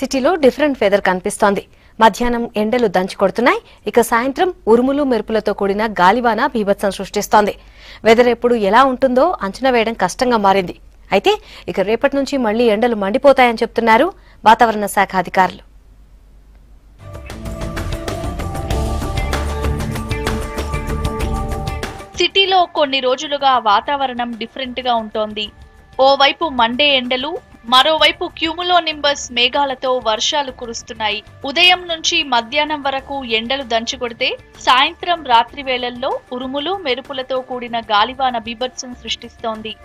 సిటీలో different weather కనిపిస్తోంది మధ్యాహ్నం ఎండలు దంచి కొడుతున్నాయి ఇక సాయంత్రం ఉరుములు మెరుపులతో కూడిన గాలివాన బీభత్సం సృష్టిస్తోంది వెదర్ ఎప్పుడు ఎలా ఉంటుందో అంచనా వేయడం కష్టంగా మారింది అయితే ఇక రేపటి నుంచి మళ్లీ ఎండలు మండిపోతాయని చెప్తున్నారు వాతావరణ శాఖ అధికారులు సిటీలో కొన్ని రోజులుగా వాతావరణం డిఫరెంట్ గా ఉంటోంది ఓవైపు మండే ఎండలు మరోవైపు క్యూములో నింబస్ మేఘాలతో వర్షాలు కురుస్తున్నాయి ఉదయం నుంచి మధ్యాహ్నం వరకు ఎండలు దంచుకొడితే సాయంత్రం రాత్రి వేళల్లో ఉరుములు మెరుపులతో కూడిన గాలివాన బీభత్సం సృష్టిస్తోంది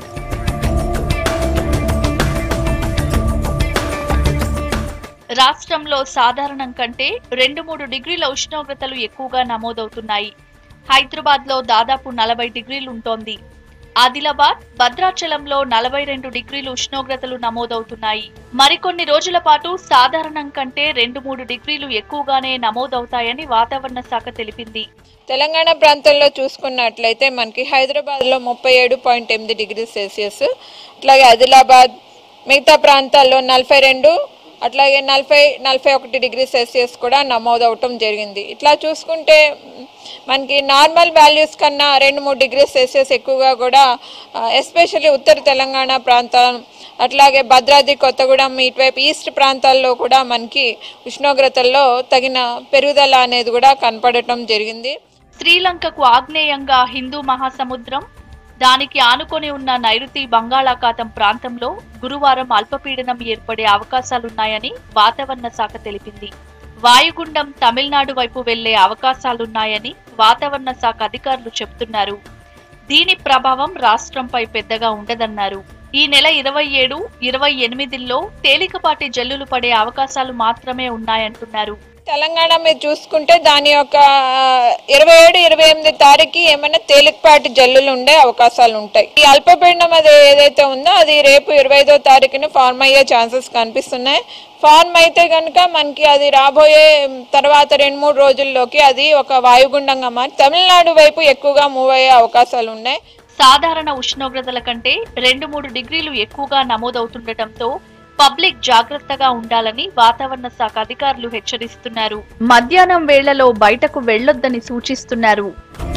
రాష్ట్రంలో సాధారణం కంటే రెండు మూడు డిగ్రీల ఉష్ణోగ్రతలు ఎక్కువగా నమోదవుతున్నాయి హైదరాబాద్ లో దాదాపు నలభై డిగ్రీలు ఉంటోంది ఆదిలాబాద్ భద్రాచలంలో నలభై రెండు డిగ్రీలు ఉష్ణోగ్రతలు నమోదవుతున్నాయి మరికొన్ని రోజుల పాటు సాధారణం కంటే రెండు మూడు డిగ్రీలు ఎక్కువగానే నమోదవుతాయని వాతావరణ శాఖ తెలిపింది తెలంగాణ ప్రాంతంలో చూసుకున్నట్లయితే మనకి హైదరాబాద్లో ముప్పై ఏడు పాయింట్ ఎనిమిది డిగ్రీ సెల్సియస్ అట్లాగే ఆదిలాబాద్ మిగతా ప్రాంతాల్లో నలభై రెండు అట్లాగే నలభై నలభై ఒకటి డిగ్రీ సెల్సియస్ కూడా నమోదవటం జరిగింది ఇట్లా చూసుకుంటే మ్, మనకి నార్మల్ వాల్యూస్ కన్నా రెండు మూడు డిగ్రీ సెల్సియస్ ఎక్కువగా కూడా ఎస్పెషల్లీ ఉత్తర తెలంగాణ ప్రాంతం అట్లాగే భద్రాద్రి కొత్తగూడెం ఇటువైపు ఈస్ట్ ప్రాంతాల్లో కూడా మనకి ఉష్ణోగ్రతల్లో తగిన పెరుగుదల అనేది కూడా కనపడటం జరిగింది శ్రీలంకకు ఆగ్నేయంగా హిందూ మహాసముద్రం దానికి ఆనుకొని ఉన్న నైరుతి బంగాళాఖాతం ప్రాంతంలో గురువారం అల్పపీడనం ఏర్పడే అవకాశాలున్నాయని వాతావరణ శాఖ తెలిపింది వాయుగుండం తమిళనాడు వైపు వెళ్లే అవకాశాలున్నాయని వాతావరణ శాఖ అధికారులు చెబుతున్నారు దీని ప్రభావం రాష్ట్రంపై పెద్దగా ఉండదన్నారు ఈ నెల ఇరవై ఏడు ఇరవై ఎనిమిదిల్లో తేలికపాటి జల్లులు పడే అవకాశాలు మాత్రమే ఉన్నాయంటున్నారు తెలంగాణ మీరు చూసుకుంటే దాని యొక్క ఇరవై ఏడు ఇరవై ఎనిమిది తారీఖు ఏమైనా తేలికపాటి జల్లులు ఉండే అవకాశాలు ఉంటాయి ఈ అల్పపీడనం అది ఏదైతే ఉందో అది రేపు ఇరవై ఐదో తారీఖున ఫార్మ్ అయ్యే ఛాన్సెస్ కనిపిస్తున్నాయి ఫార్మ్ అయితే కనుక మనకి అది రాబోయే తర్వాత రెండు మూడు రోజుల్లోకి అది ఒక వాయుగుండంగా మారి తమిళనాడు వైపు ఎక్కువగా మూవ్ అయ్యే అవకాశాలు ఉన్నాయి సాధారణ ఉష్ణోగ్రతల కంటే రెండు మూడు డిగ్రీలు ఎక్కువగా నమోదవుతుండటంతో పబ్లిక్ జాగ్రత్తగా ఉండాలని వాతావరణ శాఖ అధికారులు హెచ్చరిస్తున్నారు మధ్యాహ్నం వేళలో బయటకు వెళ్లొద్దని సూచిస్తున్నారు